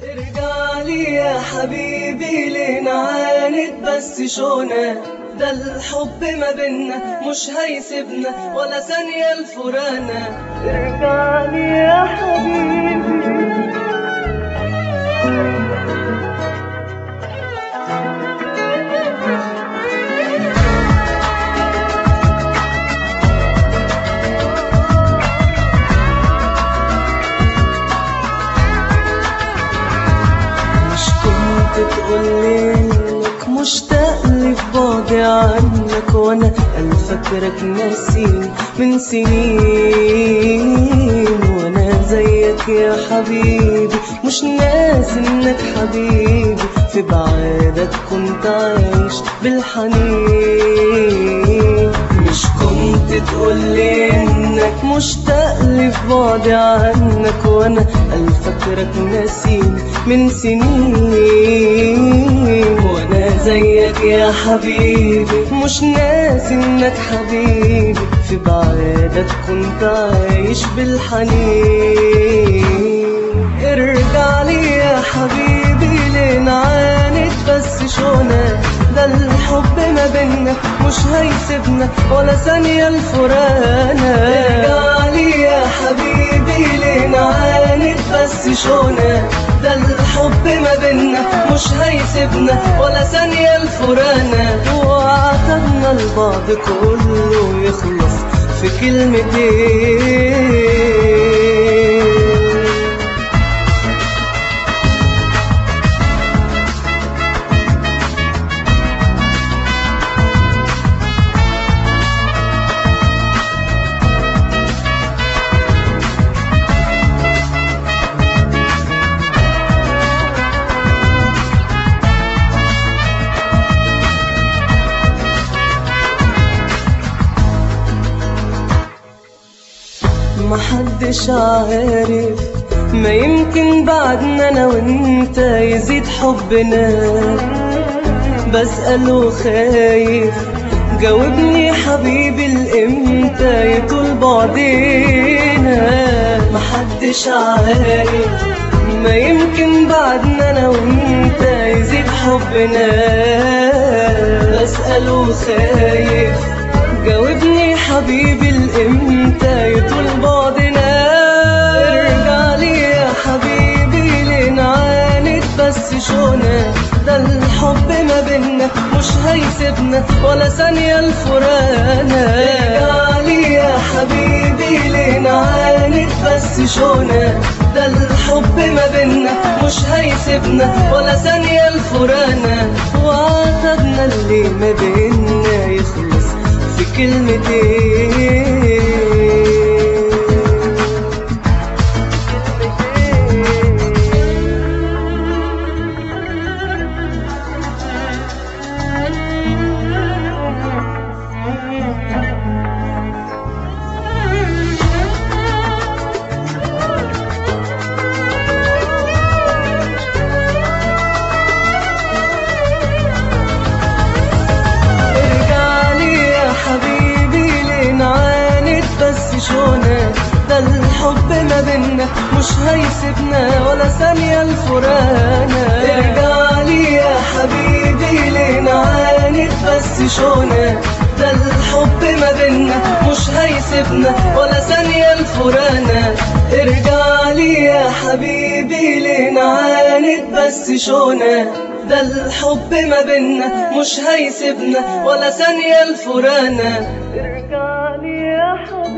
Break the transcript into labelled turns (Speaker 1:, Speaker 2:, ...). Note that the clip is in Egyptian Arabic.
Speaker 1: ارجع لي يا حبيبي ليه نعاند بس شونا ده الحب ما بينا مش هيسيبنا ولا ثانية الفرانا ارجع لي يا حبيبي مش كنت تقولي انك مشتاق لي في بعدي عنك وانا انا فاكرك ناسين من سنين وانا زيك يا حبيبي مش ناسي انك حبيبي في بعادك كنت عايش بالحنين مش كنت تقولي انك مشتاق لي في بعدي عنك وانا انا فاكرك ناسين من سنين وانا زيك يا حبيبي مش ناسي انك حبيبي في بعادك كنت عايش بالحنين ارجع لي يا حبيبي ليه نعاند بس شونا ده الحب ما بينا مش هيسيبنا ولا ثانية الفرانا ارجع لي يا حبيبي ليه نعاند بس شونا ده الحب ما بينا مش هيسيبنا ولا ثانية الفرانا وعدنا البعض كله يخلص في كلمتين محدش عارف ما يمكن بعدنا انا وانت يزيد حبنا بسأل وخايف جاوبني حبيبي الامتى يطول بعدنا محدش عارف ما يمكن بعدنا انا وانت يزيد حبنا بسأل وخايف جاوبني حبيبي الامتى يطول بعدنا ارجع لي يا حبيبي ليه نعاند بس شونا ده الحب ما بينا مش هيسيبنا ولا ثانية الفرانا ارجع لي يا حبيبي ليه نعاند بس شونا ده الحب ما بينا مش هيسيبنا ولا ثانية الفرانا وعتبنا اللي ما بينا يخلص في كلمتين ارجع لي يا حبيبي ليه نعاند بس شونا ده الحب ما بينا مش هيسيبنا ولا ثانية الفرانا ارجع لي يا حبيبي ليه نعاند بس شونا ده الحب ما بينا مش هيسيبنا ولا ثانية الفرانا ارجع لي يا حبيبي ليه نعاند بس شونا ده الحب ما بينا مش هيسيبنا ولا ثانية الفرانا ارجع لي يا حبيبي